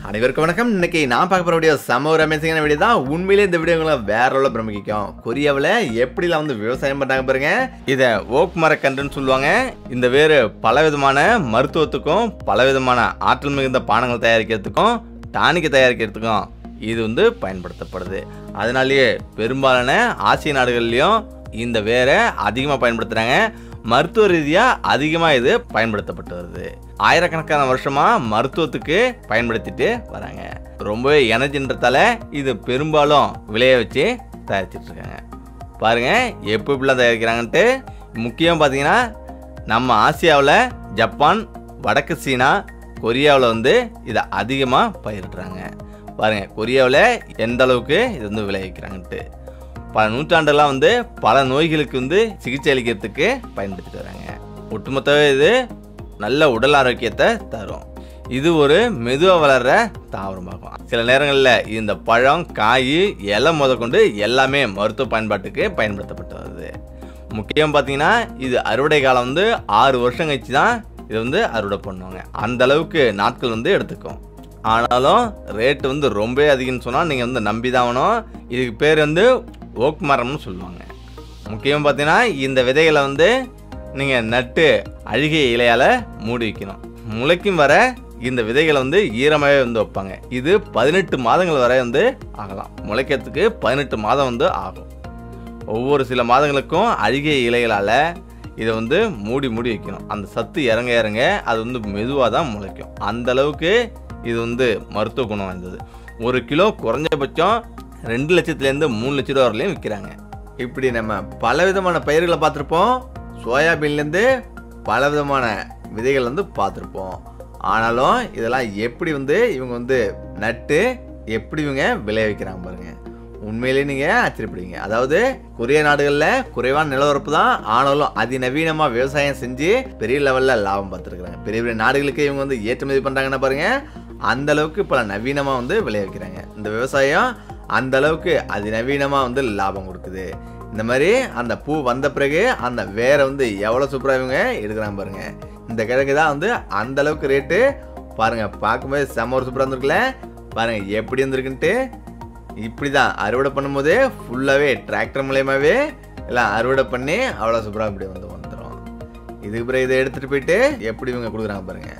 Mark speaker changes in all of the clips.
Speaker 1: அனைவருக்கும் வணக்கம் இன்னைக்கு நான் பார்க்க போகிற வீடியோ செம ஒரு அமேசிங்கான வீடியோ தான் உண்மையிலே இந்த வீடியோ உங்களை வேற லெவலில் பிரமிக்கும் கொரியாவில் எப்படிலாம் வந்து விவசாயம் பண்ணுறாங்க பாருங்க இதை ஓக் மரக்கன்றுன்னு சொல்லுவாங்க இந்த வேறு பல விதமான மருத்துவத்துக்கும் பல விதமான ஆற்றல் மிகுந்த பானங்கள் தயாரிக்கிறதுக்கும் டானிக்கு தயாரிக்கிறதுக்கும் இது வந்து பயன்படுத்தப்படுது அதனாலேயே பெரும்பாலான ஆசிய நாடுகள்லையும் இந்த வேரை அதிகமாக பயன்படுத்துகிறாங்க மருத்துவ ரீதியாக அதிகமாக இது பயன்படுத்தப்பட்டு வருது ஆயிரக்கணக்கான வருஷமாக மருத்துவத்துக்கு பயன்படுத்திட்டு வராங்க ரொம்பவே எனர்ஜின்றதால இது பெரும்பாலும் விளைய வச்சு தயாரிச்சிட்டு இருக்காங்க பாருங்க எப்போ இப்படிலாம் தயாரிக்கிறாங்கன்ட்டு முக்கியம் பார்த்தீங்கன்னா நம்ம ஆசியாவில் ஜப்பான் வடக்கு சீனா கொரியாவில் வந்து இதை அதிகமாக பயிரிடுறாங்க பாருங்க கொரியாவில் எந்த அளவுக்கு இது வந்து விளைவிக்கிறாங்கன்ட்டு பல நூற்றாண்டெல்லாம் வந்து பல நோய்களுக்கு வந்து சிகிச்சை அளிக்கிறதுக்கு பயன்படுத்திட்டு வராங்க ஒட்டுமொத்தவே இது நல்ல உடல் ஆரோக்கியத்தை தரும் இது ஒரு மெதுவாக வளர்ற தாவரமாகும் சில நேரங்களில் இந்த பழம் காய் இலை முத கொண்டு எல்லாமே மருத்துவ பயன்பாட்டுக்கு பயன்படுத்தப்பட்டு வருது முக்கியம் பார்த்தீங்கன்னா இது அறுவடை காலம் வந்து ஆறு வருஷம் கழிச்சு தான் இது வந்து அறுவடை பண்ணுவாங்க அந்த அளவுக்கு நாட்கள் வந்து எடுத்துக்கும் ஆனாலும் ரேட்டு வந்து ரொம்ப அதிகம்னு சொன்னால் நீங்கள் வந்து நம்பி தான் ஆகணும் இதுக்கு பேர் வந்து ஓக் மரம்னு சொல்லுவாங்க முக்கியம் பார்த்தீங்கன்னா இந்த விதைகளை வந்து நீங்கள் நட்டு அழுகிய இலையால் மூடி வைக்கணும் முளைக்கும் வர இந்த விதைகளை வந்து ஈரமாகவே வந்து வைப்பாங்க இது பதினெட்டு மாதங்கள் வரை வந்து ஆகலாம் முளைக்கிறதுக்கு பதினெட்டு மாதம் வந்து ஆகும் ஒவ்வொரு சில மாதங்களுக்கும் அழுகிய இலைகளால் இதை வந்து மூடி மூடி வைக்கணும் அந்த சத்து இறங்க இறங்க அது வந்து மெதுவாக தான் முளைக்கும் அந்த அளவுக்கு இது வந்து மருத்துவ குணம் வாய்ந்தது ஒரு கிலோ குறைஞ்சபட்சம் ரெண்டு லட்சத்துலேருந்து மூணு லட்ச ரூபா வரலையும் விற்கிறாங்க இப்படி நம்ம பல விதமான பயிர்களை பார்த்துருப்போம் சோயாபீன்லேருந்து பல விதமான விதைகள் வந்து பார்த்துருப்போம் ஆனாலும் இதெல்லாம் எப்படி வந்து இவங்க வந்து நட்டு எப்படி இவங்க விளைவிக்கிறாங்க பாருங்க உண்மையிலேயே நீங்கள் ஆச்சரியப்படுவீங்க அதாவது கொரிய நாடுகளில் குறைவான நிலவரப்பு தான் ஆனாலும் அதிநவீனமாக விவசாயம் செஞ்சு பெரிய லெவலில் லாபம் பார்த்துருக்குறாங்க பெரிய பெரிய நாடுகளுக்கு இவங்க வந்து ஏற்றுமதி பண்ணுறாங்கன்னா பாருங்க அந்த அளவுக்கு பல நவீனமாக வந்து விளைவிக்கிறாங்க இந்த விவசாயம் அந்த அளவுக்கு அதிநவீனமாக வந்து லாபம் கொடுக்குது இந்த மாதிரி அந்த பூ வந்த பிறகு அந்த வேரை வந்து எவ்வளோ சூப்பராக இவங்க எடுக்கிறாங்க பாருங்க இந்த கிழங்கு தான் வந்து அந்த அளவுக்கு ரேட்டு பாருங்க பார்க்கும்போது செம்ம ஒரு சூப்பராக இருந்திருக்குல்ல பாருங்க எப்படி இருந்திருக்குன்ட்டு இப்படி தான் அறுவடை பண்ணும்போது ஃபுல்லாகவே டிராக்டர் மூலயமாவே எல்லாம் அறுவடை பண்ணி அவ்வளோ சூப்பராக இப்படி வந்து வந்துடும் இதுக்கு பிறகு இதை எடுத்துகிட்டு போயிட்டு எப்படி இவங்க கொடுக்குறாங்க பாருங்க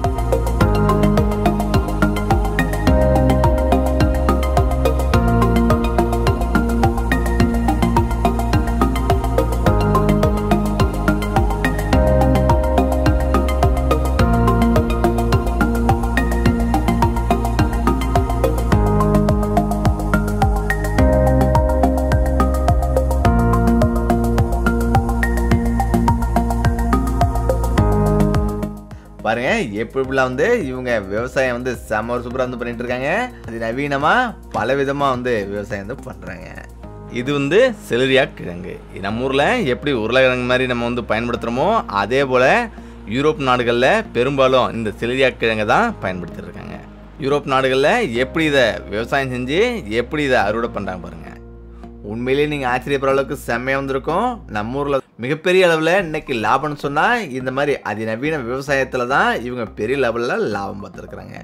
Speaker 1: பாருங்க எப்படி இப்படிலாம் வந்து இவங்க விவசாயம் வந்து செம ஒரு சூப்பராக வந்து பண்ணிட்டு இருக்காங்க அது நவீனமாக பல விதமாக வந்து விவசாயம் வந்து பண்ணுறாங்க இது வந்து செலரியா கிழங்கு நம்ம ஊரில் எப்படி உருளைக்கிழங்கு மாதிரி நம்ம வந்து பயன்படுத்துகிறோமோ அதே போல் யூரோப் நாடுகளில் பெரும்பாலும் இந்த செலரியா கிழங்கை தான் பயன்படுத்திட்டு இருக்காங்க யூரோப் நாடுகளில் எப்படி இதை விவசாயம் செஞ்சு எப்படி இதை அறுவடை பண்ணுறாங்க பாருங்க உண்மையிலேயே நீங்கள் ஆச்சரியப்படுற அளவுக்கு செம்மையாக வந்திருக்கும் நம்ம ஊரில் மிகப்பெரிய அளவில் இன்னைக்கு லாபம்னு சொன்னால் இந்த மாதிரி அதிநவீன விவசாயத்தில் தான் இவங்க பெரிய லெவலில் லாபம் பார்த்துருக்குறாங்க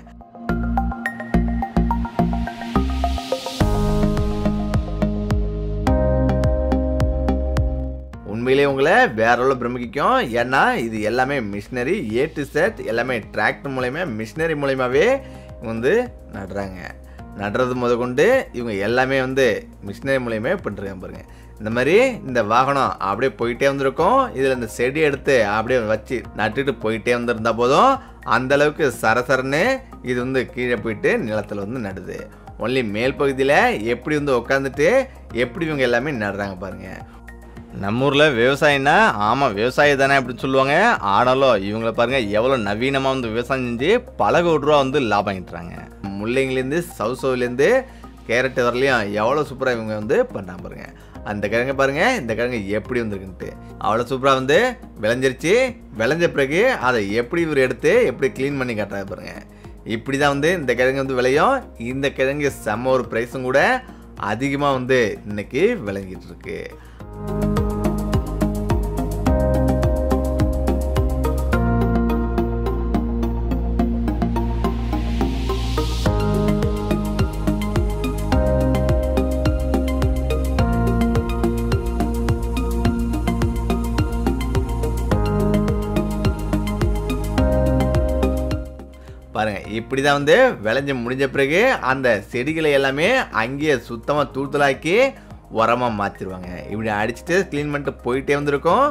Speaker 1: உண்மையிலே உங்களை வேற அளவு பிரமிக்கும் ஏன்னா இது எல்லாமே மிஷினரி ஏ டு செட் எல்லாமே டிராக்டர் மூலயமா மிஷினரி மூலயமாவே வந்து நடுறாங்க நடுறது முத கொண்டு இவங்க எல்லாமே வந்து மிஷினரி மூலியமே பண்ணிருக்காங்க பாருங்க இந்த மாதிரி இந்த வாகனம் அப்படியே போயிட்டே வந்திருக்கும் இதில் இந்த செடி எடுத்து அப்படியே வச்சு நட்டுட்டு போயிட்டே வந்திருந்தா போதும் அந்த அளவுக்கு சரசரன்னு இது வந்து கீழே போயிட்டு நிலத்தில் வந்து நடுது ஒன்லி மேல் பகுதியில் எப்படி வந்து உட்காந்துட்டு எப்படி இவங்க எல்லாமே நடுறாங்க பாருங்க நம்ம ஊரில் விவசாயம்னா ஆமாம் விவசாயி தானே அப்படின்னு சொல்லுவாங்க ஆனாலும் இவங்கள பாருங்க எவ்வளோ நவீனமாக வந்து விவசாயம் செஞ்சு பல கோடி ரூபா வந்து லாபம் ஈட்டுறாங்க முள்ளைங்கலேருந்து சவுசவுலேருந்து கேரட் வரலையும் எவ்வளோ சூப்பராக இவங்க வந்து பண்ணுறாங்க பாருங்க அந்த கிழங்கு பாருங்க இந்த கிழங்கு எப்படி வந்திருக்குன்ட்டு அவ்வளோ சூப்பராக வந்து விளைஞ்சிருச்சு விளைஞ்ச பிறகு அதை எப்படி இவர் எடுத்து எப்படி க்ளீன் பண்ணி காட்டுறாங்க பாருங்க இப்படி தான் வந்து இந்த கிழங்கு வந்து விளையும் இந்த கிழங்கு செம்ம ஒரு ப்ரைஸும் கூட அதிகமாக வந்து இன்னைக்கு விளங்கிட்டு இருக்கு பாருங்க இப்படி தான் வந்து விளைஞ்சு முடிஞ்ச பிறகு அந்த செடிகளை எல்லாமே அங்கேயே சுத்தமாக தூத்தலாக்கி உரமாக மாற்றிடுவாங்க இப்படி அடிச்சுட்டு க்ளீன் பண்ணிட்டு போயிட்டே வந்திருக்கோம்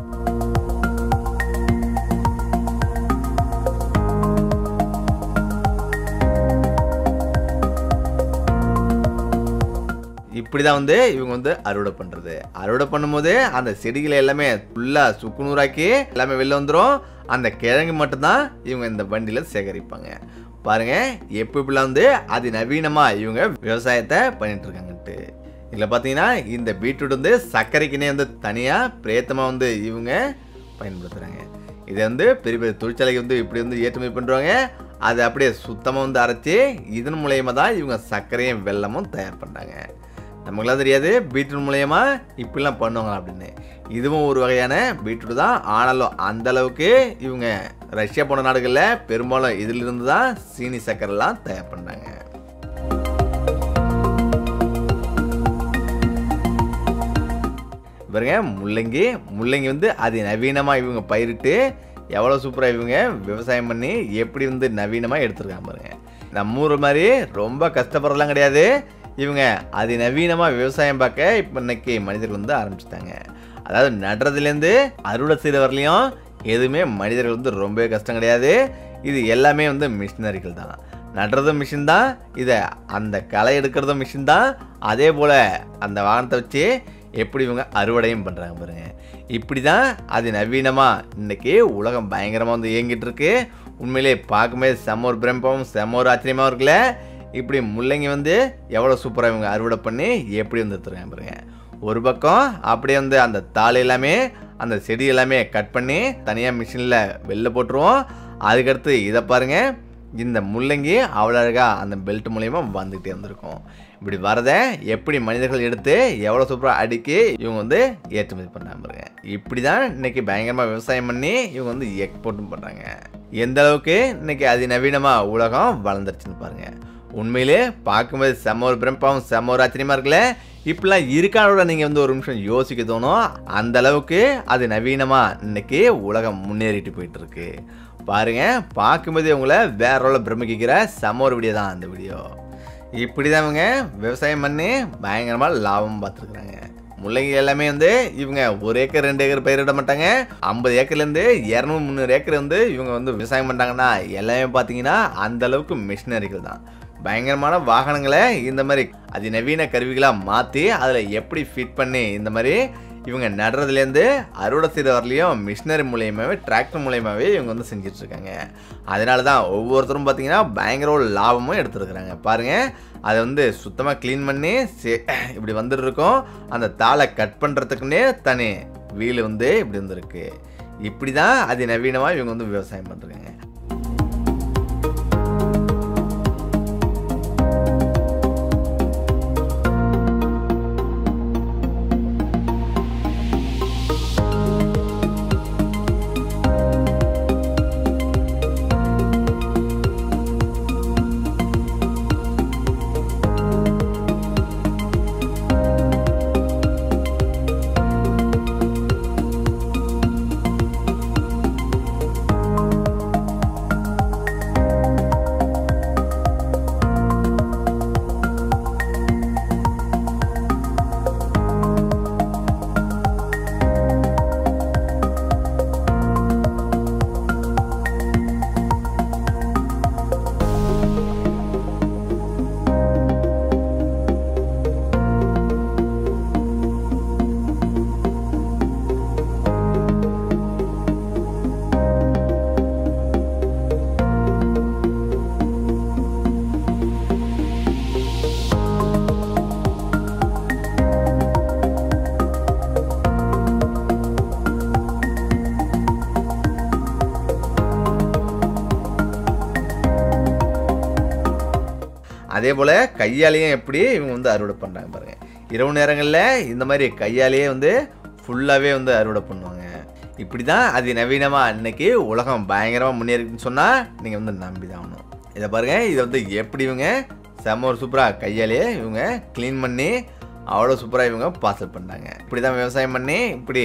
Speaker 1: இப்படி தான் வந்து இவங்க வந்து அறுவடை பண்ணுறது அறுவடை பண்ணும்போது அந்த செடிகளை எல்லாமே ஃபுல்லாக சுக்குநூறாக்கி எல்லாமே வெளில வந்துடும் அந்த கிழங்கு மட்டும்தான் இவங்க இந்த வண்டியில் சேகரிப்பாங்க பாருங்க எப்போ இப்படிலாம் வந்து அது நவீனமாக இவங்க விவசாயத்தை பண்ணிட்டு இருக்காங்கன்ட்டு இதில் பார்த்தீங்கன்னா இந்த பீட்ரூட் வந்து சர்க்கரைக்குனே வந்து தனியாக பிரேத்தமாக வந்து இவங்க பயன்படுத்துகிறாங்க இதை வந்து பெரிய பெரிய தொழிற்சாலைக்கு வந்து இப்படி வந்து ஏற்றுமதி பண்ணுறாங்க அதை அப்படியே சுத்தமாக வந்து அரைச்சி இதன் மூலயமா தான் இவங்க சர்க்கரையும் வெல்லமும் தயார் பண்ணுறாங்க நமக்குலாம் தெரியாது பீட்ரூட் மூலயமா இப்படிலாம் பண்ணுவாங்க அப்படின்னு இதுவும் ஒரு வகையான பீட்ரூட் தான் ஆனாலும் அந்த அளவுக்கு இவங்க ரஷ்யா போன நாடுகளில் பெரும்பாலும் இதிலிருந்து தான் சீனி சர்க்கரைலாம் தயார் பண்ணுறாங்க பாருங்க முள்ளங்கி முள்ளங்கி வந்து அது நவீனமாக இவங்க பயிரிட்டு எவ்வளோ சூப்பராக இவங்க விவசாயம் பண்ணி எப்படி வந்து நவீனமாக எடுத்துருக்காங்க பாருங்க நம்ம ஊர் மாதிரி ரொம்ப கஷ்டப்படுறதுலாம் கிடையாது இவங்க அது நவீனமாக விவசாயம் பார்க்க இப்போ இன்னைக்கு மனிதர்கள் வந்து ஆரம்பிச்சிட்டாங்க அதாவது நடுறதுலேருந்து அறுவடை செய்கிற வரலையும் எதுவுமே மனிதர்கள் வந்து ரொம்பவே கஷ்டம் கிடையாது இது எல்லாமே வந்து மிஷினரிகள் தான் நடுறதும் மிஷின் தான் இதை அந்த களை எடுக்கிறதும் மிஷின் தான் அதே போல் அந்த வாகனத்தை வச்சு எப்படி இவங்க அறுவடையும் பண்ணுறாங்க பாருங்க இப்படி தான் அது நவீனமாக இன்னைக்கு உலகம் பயங்கரமாக வந்து இயங்கிட்டு இருக்கு உண்மையிலே பார்க்கும்போது செம்ம ஒரு பிரம்பம் செம்ம ஒரு ஆச்சரியமாக இருக்குல்ல இப்படி முள்ளங்கி வந்து எவ்வளோ சூப்பராக இவங்க அறுவடை பண்ணி எப்படி வந்து எடுத்துருக்காங்க பாருங்க ஒரு பக்கம் அப்படியே வந்து அந்த தாள் எல்லாமே அந்த செடி எல்லாமே கட் பண்ணி தனியாக மிஷினில் வெளில போட்டுருவோம் அதுக்கடுத்து இதை பாருங்க இந்த முள்ளங்கி அவ்வளோ அழகாக அந்த பெல்ட் மூலயமா வந்துக்கிட்டே வந்திருக்கும் இப்படி வரதை எப்படி மனிதர்கள் எடுத்து எவ்வளோ சூப்பராக அடுக்கி இவங்க வந்து ஏற்றுமதி பண்ணாம பாருங்க இப்படி தான் இன்னைக்கு பயங்கரமாக விவசாயம் பண்ணி இவங்க வந்து எக்ஸ்போர்ட்டும் பண்ணுறாங்க எந்த அளவுக்கு இன்னைக்கு அதிநவீனமாக உலகம் வளர்ந்துருச்சுன்னு பாருங்க உண்மையிலே பார்க்கும்போது செம்ம ஒரு பிரம்பாவும் செம்ம ஒரு ஆச்சரியமா இருக்குல்ல இப்படிலாம் இருக்கானோட நீங்கள் வந்து ஒரு நிமிஷம் யோசிக்க தோணும் அந்த அளவுக்கு அது நவீனமாக இன்னைக்கு உலகம் முன்னேறிட்டு போயிட்டு இருக்கு பாருங்க பார்க்கும்போதே உங்களை வேற உள்ள பிரமிக்கிற செம்ம ஒரு வீடியோ தான் அந்த வீடியோ இப்படி தான் இவங்க விவசாயம் பண்ணி பயங்கரமாக லாபம் பார்த்துருக்குறாங்க முள்ளங்கி எல்லாமே வந்து இவங்க ஒரு ஏக்கர் ரெண்டு ஏக்கர் பயிரிட மாட்டாங்க ஐம்பது ஏக்கர்லேருந்து இரநூறு முந்நூறு ஏக்கர் வந்து இவங்க வந்து விவசாயம் பண்ணுறாங்கன்னா எல்லாமே பார்த்தீங்கன்னா அந்த அளவுக்கு மிஷினரிகள் தான் பயங்கரமான வாகனங்களை இந்த மாதிரி அதிநவீன கருவிகளாக மாற்றி அதில் எப்படி ஃபிட் பண்ணி இந்த மாதிரி இவங்க நடுறதுலேருந்து அறுவடை செய்கிற வரலையும் மிஷினரி மூலியமாகவே டிராக்டர் மூலியமாகவே இவங்க வந்து செஞ்சுட்டு இருக்காங்க அதனால தான் ஒவ்வொருத்தரும் பார்த்தீங்கன்னா பயங்கர ஒரு லாபமும் எடுத்துருக்குறாங்க பாருங்கள் அதை வந்து சுத்தமாக க்ளீன் பண்ணி சே இப்படி வந்துட்டு இருக்கோம் அந்த தாளை கட் பண்ணுறதுக்குன்னே தனி வீல் வந்து இப்படி வந்துருக்கு இப்படி தான் அது நவீனமாக இவங்க வந்து விவசாயம் பண்ணுறாங்க அதே போல் கையாலேயும் எப்படி இவங்க வந்து அறுவடை பண்ணுறாங்க பாருங்கள் இரவு நேரங்களில் இந்த மாதிரி கையாலேயே வந்து ஃபுல்லாகவே வந்து அறுவடை பண்ணுவாங்க இப்படி தான் அது நவீனமாக இன்னைக்கு உலகம் பயங்கரமாக முன்னேறிக்குன்னு சொன்னால் நீங்கள் வந்து நம்பி தான் ஆகணும் இதை பாருங்கள் இதை வந்து எப்படி இவங்க செம்ம ஒரு சூப்பராக கையாலேயே இவங்க க்ளீன் பண்ணி அவ்வளோ சூப்பராக இவங்க பார்சல் பண்ணாங்க இப்படி தான் விவசாயம் பண்ணி இப்படி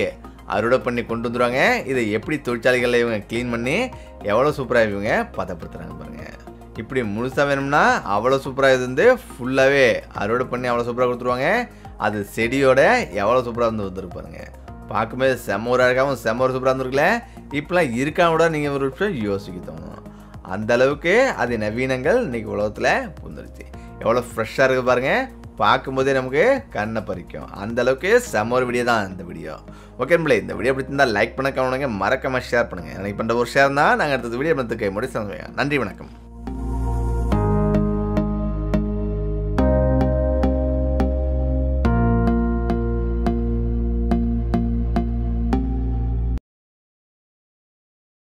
Speaker 1: அறுவடை பண்ணி கொண்டு வந்துருவாங்க இதை எப்படி தொழிற்சாலைகளில் இவங்க க்ளீன் பண்ணி எவ்வளோ சூப்பராக இவங்க பதப்படுத்துகிறாங்க பாருங்க இப்படி முழுசாக வேணும்னா அவ்வளோ சூப்பராக இது வந்து ஃபுல்லாகவே அறுவடை பண்ணி அவ்வளோ சூப்பராக கொடுத்துருவாங்க அது செடியோட எவ்வளோ சூப்பராக வந்து வந்துருப்பாருங்க பார்க்கும்போது செம்ம ஒரு அழகாகவும் செம்ம ஒரு சூப்பராக இருந்திருக்குல்ல இப்பெல்லாம் இருக்கா கூட நீங்கள் ஒரு நிமிஷம் யோசிக்க தோணும் அந்த அளவுக்கு அது நவீனங்கள் இன்னைக்கு உலகத்தில் புந்துருச்சு எவ்வளோ ஃப்ரெஷ்ஷாக இருக்குது பாருங்க பார்க்கும்போதே நமக்கு கண்ணை பறிக்கும் அந்த அளவுக்கு செம்ம ஒரு வீடியோ தான் இந்த வீடியோ ஓகே நம்மளே இந்த வீடியோ பிடிச்சிருந்தா லைக் பண்ண கவனிங்க மறக்காம ஷேர் பண்ணுங்கள் எனக்கு பண்ணுற ஒரு ஷேர் தான் நாங்கள் அடுத்தது வீடியோ பண்ணத்துக்கு முடிச்சு நன்றி வணக்கம்